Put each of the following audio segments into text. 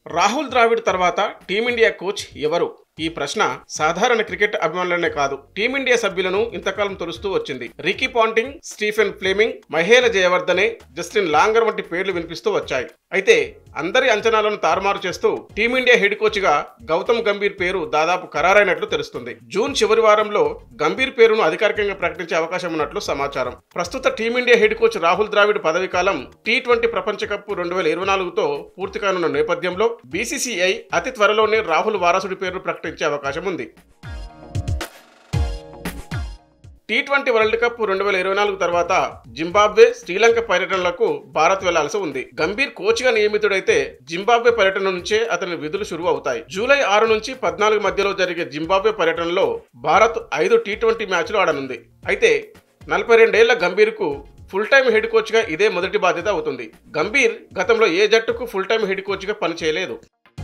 రాహుల్ ద్రావిడ్ తర్వాత team India coach ఎవరు ఈ ప్రశ్న సాధారణ క్రికెట్ అభిమానులనే కాదు టీమిండియా సభ్యులను ఇంతకాలం తొలుస్తూ వచ్చింది Ricky Ponting Stephen Fleming Mahela Jayawardene Justin Langer వంటి పేర్లు వినిపిస్తూ వచ్చాయి అయితే అందరి అంచనాలను తారుమారు చేస్తూ టీమిండియా హెడ్ కోచ్ గా గౌతమ్ గంభీర్ పేరు దాదాపు ఖరారైనట్లు తెలుస్తుంది జూన్ చివరి వారంలో గంభీర్ పేరును అధికారికంగా ప్రకటించే అవకాశం ఉన్నట్లు సమాచారం ప్రస్తుత team india head coach Rahul Dravid పదవి కాలం టీ ట్వంటీ ప్రపంచ కప్ రెండు వేల ఇరవై నాలుగుతో పూర్తి కానున్న నేపథ్యంలో బీసీసీఐ అతి త్వరలోనే రాహుల్ వారసుడి పేరును ప్రకటించే అవకాశం ఉంది టీ ట్వంటీ వరల్డ్ కప్ రెండు వేల ఇరవై నాలుగు తర్వాత జింబాబ్వే శ్రీలంక పర్యటనలకు భారత్ వెళ్లాల్సి ఉంది గంభీర్ కోచ్ గా నియమితుడైతే జింబాబ్వే పర్యటన నుంచే అతని విధులు షురువు అవుతాయి జూలై ఆరు నుంచి పద్నాలుగు మధ్యలో జరిగే జింబాబ్వే పర్యటనలో భారత్ ఐదు టీ ట్వంటీ మ్యాచ్లు ఆడనుంది అయితే నలభై రెండేళ్ల గంభీర్కు ఫుల్ టైం హెడ్ కోచ్గా ఇదే మొదటి బాధ్యత అవుతుంది గంభీర్ గతంలో ఏ జట్టుకు ఫుల్ టైం హెడ్ కోచ్గా పనిచేయలేదు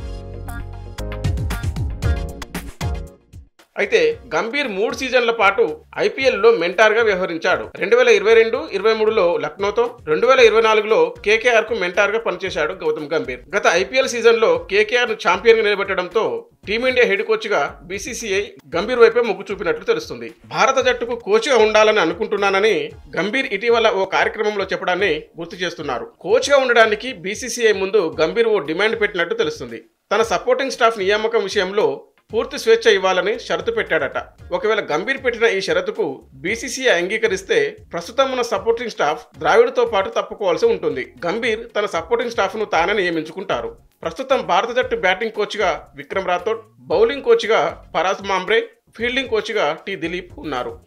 అయితే గంభీర్ మూడు సీజన్ల పాటు ఐపీఎల్లో మెంటార్గా వ్యవహరించాడు రెండు వేల ఇరవై రెండు ఇరవై మూడులో లక్నోతో రెండు వేల ఇరవై నాలుగులో కేకేఆర్ కు మెంటార్గా పనిచేశాడు గౌతమ్ గంభీర్ గత ఐపీఎల్ సీజన్లో కేకేఆర్ ను ఛాంపియన్ గా నిలబెట్టడంతో టీమిండియా హెడ్ కోచ్ గా బీసీసీఐ గంభీర్ వైపే మొగ్గు చూపినట్లు తెలుస్తుంది భారత జట్టుకు కోచ్ గా ఉండాలని అనుకుంటున్నానని గంభీర్ ఇటీవల ఓ కార్యక్రమంలో చెప్పడాన్ని గుర్తు చేస్తున్నారు కోచ్ గా ఉండడానికి బీసీసీఐ ముందు గంభీర్ ఓ డిమాండ్ పెట్టినట్టు తెలుస్తుంది తన సపోర్టింగ్ స్టాఫ్ నియామకం విషయంలో పూర్తి స్వేచ్ఛ ఇవ్వాలని షరతు పెట్టాడట ఒకవేళ గంభీర్ పెట్టిన ఈ షరతుకు బీసీసీఐ అంగీకరిస్తే ప్రస్తుతం ఉన్న సపోర్టింగ్ స్టాఫ్ ద్రావిడ్తో పాటు తప్పుకోవాల్సి ఉంటుంది గంభీర్ తన సపోర్టింగ్ స్టాఫ్ను తానే నియమించుకుంటారు ప్రస్తుతం భారత జట్టు బ్యాటింగ్ కోచ్గా విక్రమ్ రాథోడ్ బౌలింగ్ కోచ్గా పరాస్ మాంబ్రే ఫీల్డింగ్ కోచ్గా టి దిలీప్ ఉన్నారు